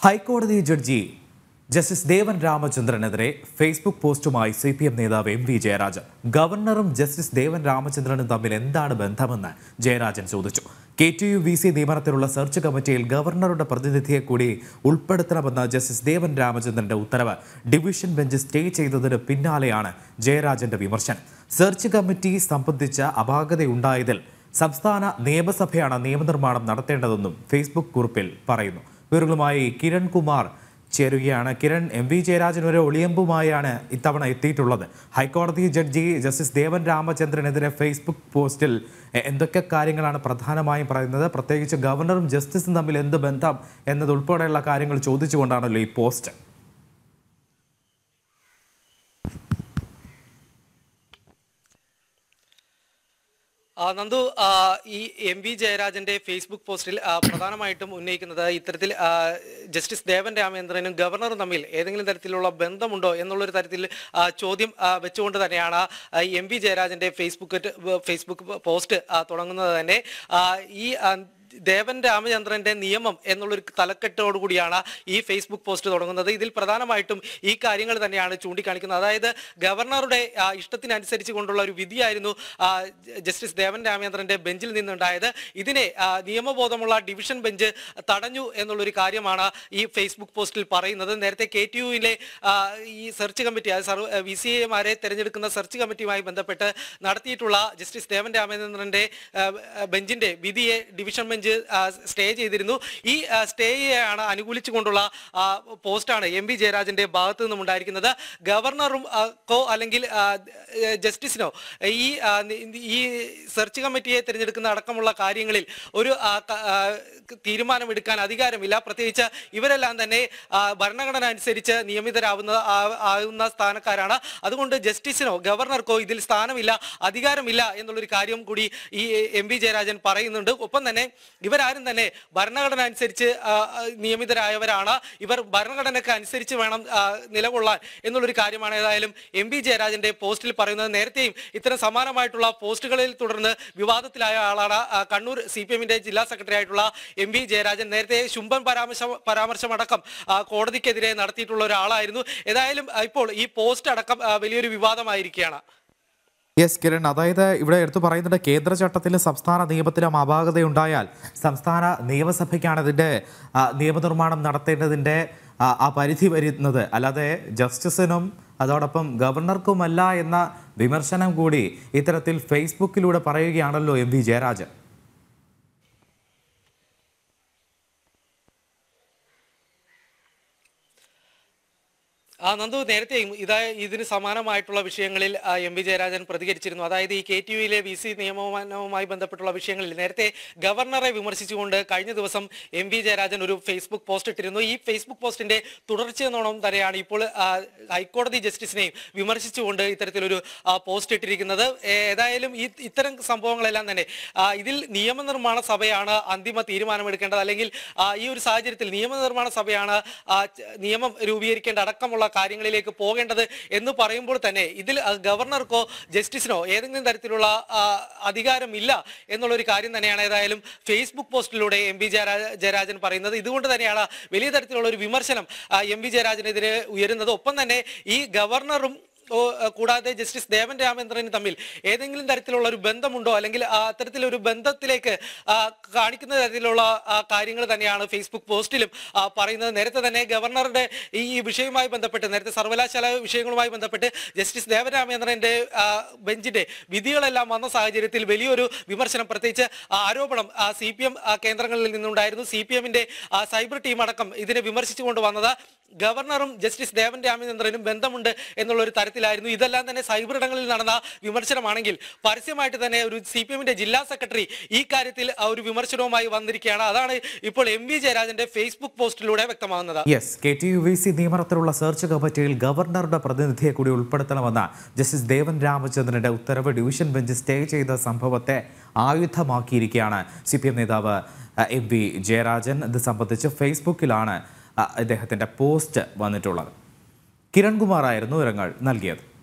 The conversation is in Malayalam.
ഹൈക്കോടതി ജഡ്ജി ജസ്റ്റിസ് ദേവൻ രാമചന്ദ്രനെതിരെ ഫേസ്ബുക്ക് പോസ്റ്റുമായി സി പി എം നേതാവ് എം വി ജയരാജൻ ഗവർണറും ജസ്റ്റിസ് ദേവൻ രാമചന്ദ്രനും തമ്മിൽ എന്താണ് ബന്ധമെന്ന് ജയരാജൻ ചോദിച്ചു K T U V C നിയമനത്തിലുള്ള സെർച്ച് കമ്മിറ്റിയിൽ ഗവർണറുടെ പ്രതിനിധിയെ കൂടി ഉൾപ്പെടുത്തണമെന്ന ജസ്റ്റിസ് ദേവൻ രാമചന്ദ്രന്റെ ഉത്തരവ് ഡിവിഷൻ ബെഞ്ച് സ്റ്റേ ചെയ്തതിന് പിന്നാലെയാണ് ജയരാജന്റെ വിമർശനം സെർച്ച് കമ്മിറ്റി സംബന്ധിച്ച അപാകതയുണ്ടായതിൽ സംസ്ഥാന നിയമസഭയാണ് നിയമനിർമ്മാണം നടത്തേണ്ടതെന്നും ഫേസ്ബുക്ക് കുറിപ്പിൽ പറയുന്നു വിവരങ്ങളുമായി കിരൺ കുമാർ ചേരുകയാണ് കിരൺ എം വി ജയരാജൻ ഒരു ഒളിയമ്പുമായാണ് ഇത്തവണ എത്തിയിട്ടുള്ളത് ഹൈക്കോടതി ജഡ്ജി ജസ്റ്റിസ് ദേവൻ രാമചന്ദ്രനെതിരെ ഫേസ്ബുക്ക് പോസ്റ്റിൽ എ- എന്തൊക്കെ കാര്യങ്ങളാണ് പ്രധാനമായും പറയുന്നത് പ്രത്യേകിച്ച് ഗവർണറും ജസ്റ്റിസും തമ്മിൽ എന്ത് ബന്ധം എന്നതുൾപ്പെടെയുള്ള കാര്യങ്ങൾ ചോദിച്ചുകൊണ്ടാണല്ലോ ഈ പോസ്റ്റ് ആ, നന്ദു ആ, ഈ എം വി ജയരാജന്റെ ഫേസ്ബുക്ക് പോസ്റ്റിൽ ആ, പ്രധാനമായിട്ടും ഉന്നയിക്കുന്നത് ഇത്തരത്തിൽ ആ, ജസ്റ്റിസ് ദേവൻ രാമേന്ദ്രനും ഗവർണറും തമ്മിൽ ഏതെങ്കിലും തരത്തിലുള്ള ബന്ധമുണ്ടോ എന്നുള്ളൊരു തരത്തിൽ ആ, ചോദ്യം ആ, വെച്ചുകൊണ്ട് തന്നെയാണ് ആ, എം വി ജയരാജന്റെ ഫേസ്ബുക്ക് ഫേസ്ബുക്ക് പോസ്റ്റ് ആ, തുടങ്ങുന്നത് തന്നെ ആ, ഈ ആ, ദേവൻ രാമചന്ദ്രന്റെ നിയമം എന്നുള്ളൊരു തലക്കെട്ടോടു കൂടിയാണ് ഈ ഫേസ്ബുക്ക് പോസ്റ്റ് തുടങ്ങുന്നത് ഇതിൽ പ്രധാനമായിട്ടും ഈ കാര്യങ്ങൾ തന്നെയാണ് ചൂണ്ടിക്കാണിക്കുന്നത് അതായത് ഗവർണറുടെ ആ, ഇഷ്ടത്തിനനുസരിച്ച് കൊണ്ടുള്ള ഒരു വിധിയായിരുന്നു ആ, ജസ്റ്റിസ് ദേവൻ രാമചന്ദ്രന്റെ ബെഞ്ചിൽ നിന്നുണ്ടായത് ഇതിനെ ആ, നിയമബോധമുള്ള ഡിവിഷൻ ബെഞ്ച് തടഞ്ഞു എന്നുള്ളൊരു കാര്യമാണ് ഈ ഫേസ്ബുക്ക് പോസ്റ്റിൽ പറയുന്നത് നേരത്തെ കെ ടി യുവിലെ ഈ സെർച്ച് കമ്മിറ്റി അതായത് വി സി എമാരെ തെരഞ്ഞെടുക്കുന്ന സെർച്ച് കമ്മിറ്റിയുമായി ബന്ധപ്പെട്ട് നടത്തിയിട്ടുള്ള ജസ്റ്റിസ് ദേവൻ രാമചന്ദ്രന്റെ ആ, ബെഞ്ചിന്റെ വിധിയെ ഡിവിഷൻ ബെഞ്ച് ആ, സ്റ്റേ ചെയ്തിരുന്നു ഈ ആ, സ്റ്റേയെയാണ് അനുകൂലിച്ചുകൊണ്ടുള്ള ആ, പോസ്റ്റാണ് എം വി ജയരാജന്റെ ഭാഗത്തു നിന്നും ഉണ്ടായിരിക്കുന്നത് ഗവർണറും ആ, കോ അല്ലെങ്കിൽ ആ, ഏ, ജസ്റ്റിസിനോ ഈ ആ, നി- ഈ സെർച്ച് കമ്മിറ്റിയെ തിരഞ്ഞെടുക്കുന്ന അടക്കമുള്ള കാര്യങ്ങളിൽ ഒരു ആ, ക- ആ, തീരുമാനമെടുക്കാൻ അധികാരമില്ല പ്രത്യേകിച്ച് ഇവരെല്ലാം തന്നെ ആ, ഭരണഘടന അനുസരിച്ച് നിയമിതരാവുന്ന ആ- ആവുന്ന സ്ഥാനക്കാരാണ് അതുകൊണ്ട് ജസ്റ്റിസിനോ ഗവർണർക്കോ ഇതിൽ സ്ഥാനമില്ല അധികാരമില്ല എന്നുള്ളൊരു കാര്യം കൂടി ഈ എം വി ജയരാജൻ പറയുന്നുണ്ട് ഒപ്പം തന്നെ ഇവരാരും തന്നെ ഭരണഘടന അനുസരിച്ച് ആ, ആ, നിയമിതരായവരാണ് ഇവർ ഭരണഘടനയ്ക്ക് അനുസരിച്ച് വേണം ആ, നിലകൊള്ളാൻ എന്നുള്ളൊരു കാര്യമാണ് ഏതായാലും എം വി ജയരാജന്റെ പോസ്റ്റിൽ പറയുന്നത് നേരത്തെയും ഇത്തരം സമാനമായിട്ടുള്ള പോസ്റ്റുകളിൽ തുടർന്ന് വിവാദത്തിലായ ആളാണ് ആ, കണ്ണൂർ സി പി എമ്മിന്റെ ജില്ലാ സെക്രട്ടറി ആയിട്ടുള്ള എം വി ജയരാജൻ നേരത്തെ ശുംഭൻ പരാമർശം പരാമർശമടക്കം ആ, കോടതിക്കെതിരെ നടത്തിയിട്ടുള്ള ഒരാളായിരുന്നു ഏതായാലും ആ, ഇപ്പോൾ ഈ പോസ്റ്റ് അടക്കം ആ, വലിയൊരു വിവാദമായിരിക്കുകയാണ് യെസ് കിരൺ അതായത് ഇവിടെ എടുത്തു പറയുന്നത് കേന്ദ്ര ചട്ടത്തിലും സംസ്ഥാന നിയമത്തിലും അപാകതയുണ്ടായാൽ സംസ്ഥാന നിയമസഭയ്ക്കാണ് ഇതിൻ്റെ ആ, നിയമനിർമ്മാണം നടത്തേണ്ടതിൻ്റെ ആ, ആ പരിധി വരുന്നത് അല്ലാതെ ജസ്റ്റിസിനും അതോടൊപ്പം ഗവർണർക്കുമല്ല എന്ന വിമർശനം കൂടി ഇത്തരത്തിൽ ഫേസ്ബുക്കിലൂടെ പറയുകയാണല്ലോ എം വി ജയരാജൻ ആ നന്ദു നേരത്തെയും ഇതാ ഇതിന് സമാനമായിട്ടുള്ള വിഷയങ്ങളിൽ ആ, എം വി ജയരാജൻ പ്രതികരിച്ചിരുന്നു അതായത് ഈ കെ ടി യുയിലെ വി സി നിയമനവുമായി ബന്ധപ്പെട്ടുള്ള വിഷയങ്ങളിൽ നേരത്തെ ഗവർണറെ വിമർശിച്ചുകൊണ്ട് കഴിഞ്ഞ ദിവസം എം വി ജയരാജൻ ഒരു ഫേസ്ബുക്ക് പോസ്റ്റ് ഇട്ടിരുന്നു ഈ ഫേസ്ബുക്ക് പോസ്റ്റിന്റെ തുടർച്ചയെന്നോണം തന്നെയാണ് ഇപ്പോൾ ആ, ഹൈക്കോടതി ജസ്റ്റിസിനെയും വിമർശിച്ചുകൊണ്ട് ഇത്തരത്തിലൊരു ആ, പോസ്റ്റ് ഇട്ടിരിക്കുന്നത് ഏ- ഏതായാലും ഈ ഇത്തരം സംഭവങ്ങളെല്ലാം തന്നെ ആ, ഇതിൽ നിയമനിർമ്മാണ സഭയാണ് അന്തിമ തീരുമാനമെടുക്കേണ്ടത് അല്ലെങ്കിൽ ആ, ഈ ഒരു സാഹചര്യത്തിൽ നിയമനിർമ്മാണ സഭയാണ് ആ, ച- നിയമം രൂപീകരിക്കേണ്ട അടക്കമുള്ള കാര്യങ്ങളിലേക്ക് പോകേണ്ടത് എന്ന് പറയുമ്പോൾ തന്നെ ഇതിൽ ആ, ഗവർണർക്കോ ജസ്റ്റിസിനോ ഏതെങ്കിലും തരത്തിലുള്ള ആ, അധികാരമില്ല എന്നുള്ളൊരു കാര്യം തന്നെയാണ് ഏതായാലും ഫേസ്ബുക്ക് പോസ്റ്റിലൂടെ എം വി ജയരാജൻ പറയുന്നത് ഇതുകൊണ്ട് തന്നെയാണ് വലിയ തരത്തിലുള്ള ഒരു വിമർശനം ആ, എം വി ജയരാജനെതിരെ ഉയരുന്നത് ഒപ്പം തന്നെ ഈ ഗവർണറും ഓ, ആ, കൂടാതെ ജസ്റ്റിസ് ദേവൻ രാമേന്ദ്രനും തമ്മിൽ ഏതെങ്കിലും തരത്തിലുള്ള ഒരു ബന്ധമുണ്ടോ അല്ലെങ്കിൽ ആ അത്തരത്തിലൊരു ബന്ധത്തിലേക്ക് ആ, കാണിക്കുന്ന തരത്തിലുള്ള ആ, കാര്യങ്ങൾ തന്നെയാണ് ഫേസ്ബുക്ക് പോസ്റ്റിലും ആ, പറയുന്നത് നേരത്തെ തന്നെ ഗവർണറുടെ ഈ ഈ വിഷയവുമായി ബന്ധപ്പെട്ട് നേരത്തെ സർവകലാശാല വിഷയങ്ങളുമായി ബന്ധപ്പെട്ട് ജസ്റ്റിസ് ദേവൻ രാമേന്ദ്രന്റെ ആ, ബെഞ്ചിന്റെ വിധികളെല്ലാം വന്ന സാഹചര്യത്തിൽ വലിയൊരു വിമർശനം പ്രത്യേകിച്ച് ആ ആരോപണം സി പി എം കേന്ദ്രങ്ങളിൽ നിന്നുണ്ടായിരുന്നു സി പി എമ്മിന്റെ സൈബർ ടീം അടക്കം ഇതിനെ വിമർശിച്ചുകൊണ്ട് വന്നത് ഗവർണറും ജസ്റ്റിസ് ദേവൻ രാമചന്ദ്രനും ബന്ധമുണ്ട് എന്നുള്ള ഒരു തരത്തിലായിരുന്നു ഇതെല്ലാം തന്നെ സൈബർ ഇടങ്ങളിൽ നടന്ന വിമർശനമാണെങ്കിൽ പരസ്യമായിട്ട് തന്നെ ഒരു സി പി എമ്മിന്റെ ജില്ലാ സെക്രട്ടറി ഈ കാര്യത്തിൽ ആ ഒരു വിമർശനവുമായി വന്നിരിക്കുകയാണ് അതാണ് ഇപ്പോൾ എം വി ജയരാജന്റെ ഫേസ്ബുക്ക് പോസ്റ്റിലൂടെ വ്യക്തമാകുന്നത് yes K T U V C നിയമനത്തിലുള്ള സെർച്ച് കമ്മിറ്റിയിൽ ഗവർണറുടെ പ്രതിനിധിയെ കൂടി ഉൾപ്പെടുത്തണമെന്ന ജസ്റ്റിസ് ദേവൻ രാമചന്ദ്രന്റെ ഉത്തരവ് ഡിവിഷൻ ബെഞ്ച് സ്റ്റേ ചെയ്ത സംഭവത്തെ ആയുധമാക്കിയിരിക്കുകയാണ് സി പി എം നേതാവ് അഹ്, എം വി ജയരാജൻ ഇത് സംബന്ധിച്ച് ഫേസ്ബുക്കിലാണ് അഹ്, ഇദ്ദേഹത്തിന്റെ പോസ്റ്റ് വന്നിട്ടുള്ളത് കിരൺകുമാറായിരുന്നു വിവരങ്ങൾ നൽകിയത്